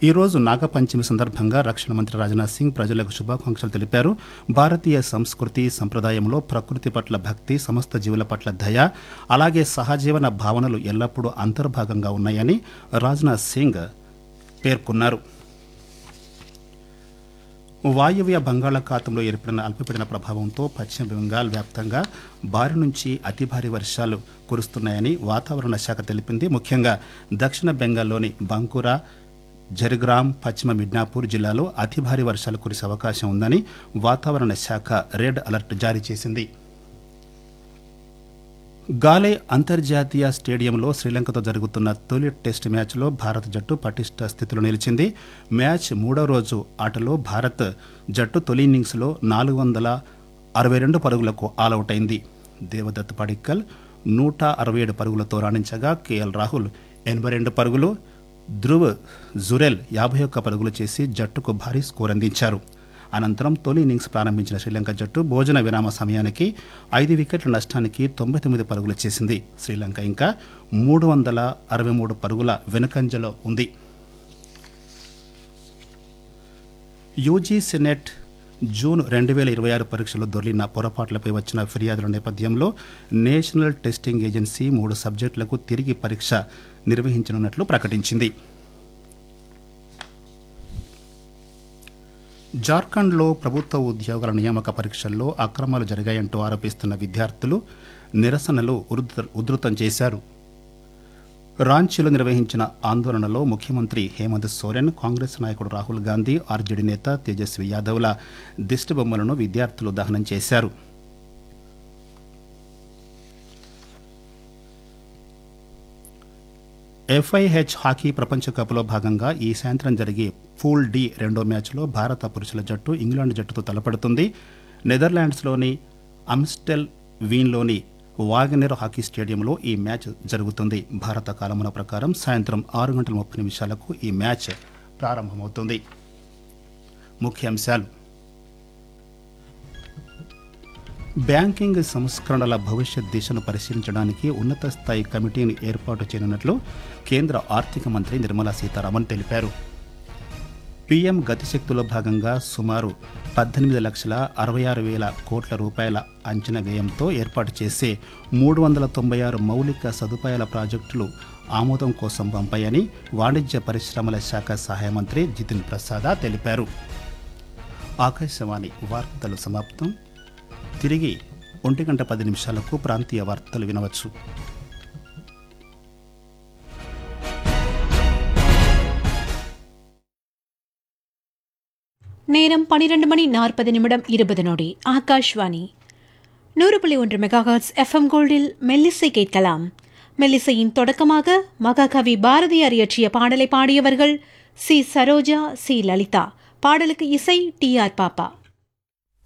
ఈ రోజు నాగపంచమి సందర్భంగా రక్షణ మంత్రి రాజ్నాథ్ సింగ్ ప్రజలకు శుభాకాంక్షలు తెలిపారు భారతీయ సంస్కృతి సంప్రదాయంలో ప్రకృతి పట్ల భక్తి సమస్త జీవుల పట్ల దయ అలాగే సహజీవన భావనలు ఎల్లప్పుడూ అంతర్భాగంగా ఉన్నాయని రాజ్నాథ్ సింగ్ పేర్కొన్నారు వాయువ్య బంగాళాఖాతంలో ఏర్పడిన అల్పపీడన ప్రభావంతో పశ్చిమ బెంగాల్ వ్యాప్తంగా భారీ నుంచి అతి భారీ వర్షాలు కురుస్తున్నాయని వాతావరణ శాఖ తెలిపింది ముఖ్యంగా దక్షిణ బెంగాల్లోని బంకురా జర్గ్రామ్ పశ్చిమ మిడ్నాపూర్ జిల్లాలో అతి భారీ వర్షాలు కురిసే అవకాశం ఉందని వాతావరణ శాఖ రెడ్ అలర్ట్ జారీ చేసింది గాలే అంతర్జాతీయ స్టేడియంలో శ్రీలంకతో జరుగుతున్న తొలి టెస్ట్ మ్యాచ్లో భారత జట్టు పటిష్ట స్థితిలో నిలిచింది మ్యాచ్ మూడో రోజు ఆటలో భారత్ జట్టు తొలి ఇన్నింగ్స్లో నాలుగు వందల అరవై రెండు పరుగులకు ఆలౌట్ అయింది దేవదత్ పడిక్కల్ నూట అరవై ఏడు పరుగులతో రాణించగా కేఎల్ రాహుల్ ఎనభై రెండు పరుగులు ధ్రువ్ జురెల్ యాభై ఒక్క పరుగులు చేసి జట్టుకు భారీ స్కోర్ అందించారు అనంతరం తొలి ఇన్నింగ్స్ ప్రారంభించిన శ్రీలంక జట్టు భోజన విరామ సమయానికి ఐదు వికెట్ల నష్టానికి తొంభై తొమ్మిది పరుగులు చేసింది శ్రీలంక ఇంకా మూడు వందల అరవై మూడు పరుగుల వెనుకంజలో ఉంది యూజీ సెనెట్ జూన్ రెండు వేల ఇరవై ఆరు పరీక్షలో దొర్లిన పొరపాట్లపై వచ్చిన ఫిర్యాదుల నేపథ్యంలో నేషనల్ టెస్టింగ్ ఏజెన్సీ మూడు సబ్జెక్టులకు తిరిగి పరీక్ష నిర్వహించనున్నట్లు ప్రకటించింది జార్ఖండ్లో ప్రభుత్వ ఉద్యోగుల నియామక పరీక్షల్లో అక్రమాలు జరిగాయంటూ ఆరోపిస్తున్న విద్యార్థులు నిరసనలు ఉధృత- ఉధృతం చేశారు రాంచీలో నిర్వహించిన ఆందోళనలో ముఖ్యమంత్రి హేమంత్ సోరెన్ కాంగ్రెస్ నాయకుడు రాహుల్ గాంధీ ఆర్జేడీ నేత తేజస్వి యాదవ్ల దిష్టిబొమ్మలను విద్యార్థులు దహనం చేశారు ఎఫ్ఐహెచ్ హాకీ ప్రపంచ కప్లో భాగంగా ఈ సాయంత్రం జరిగే పూల్ డి రెండో మ్యాచ్లో భారత పురుషుల జట్టు ఇంగ్లాండ్ జట్టుతో తలపడుతుంది నెదర్లాండ్స్లోని అమ్స్టెల్ వీన్లోని వాగనెర్ హాకీ స్టేడియంలో ఈ మ్యాచ్ జరుగుతుంది భారత కాలమున ప్రకారం సాయంత్రం ఆరు గంటల ముప్పై నిమిషాలకు ఈ మ్యాచ్ ప్రారంభమవుతుంది ముఖ్యాంశాలు బ్యాంకింగ్ సంస్కరణల భవిష్యత్ దిశను పరిశీలించడానికి ఉన్నత స్థాయి కమిటీని ఏర్పాటు చేయనున్నట్లు కేంద్ర ఆర్థిక మంత్రి నిర్మలా సీతారామన్ తెలిపారు పీఎం గతిశక్తిలో భాగంగా సుమారు పద్దెనిమిది లక్షల అరవై ఆరు వేల కోట్ల రూపాయల అంచనా వ్యయంతో ఏర్పాటు చేసే మూడు వందల తొంభై ఆరు మౌలిక సదుపాయాల ప్రాజెక్టులు ఆమోదం కోసం పంపాయని వాణిజ్య పరిశ్రమల శాఖ సహాయ మంత్రి జితిన్ ప్రసాద తెలిపారు ఆకాశవాణి వార్తలు సమాప్తం తిరిగి ఒంటి గంట పది నిమిషాలకు ప్రాంతీయ వార్తలు వినవచ్చు நேரம் பனிரெண்டு மணி நாற்பது நிமிடம் இருபது நொடி ஆகாஷ்வாணி நூறு புள்ளி ஒன்று மெகாஹர்ட்ஸ் எஃப்எம் கோல்டில் மெல்லிசை கேட்கலாம் மெல்லிசையின் தொடக்கமாக மகாகவி பாரதியார் இயற்றிய பாடலை பாடியவர்கள் சி சரோஜா சி லலிதா பாடலுக்கு இசை டி ஆர் பாப்பா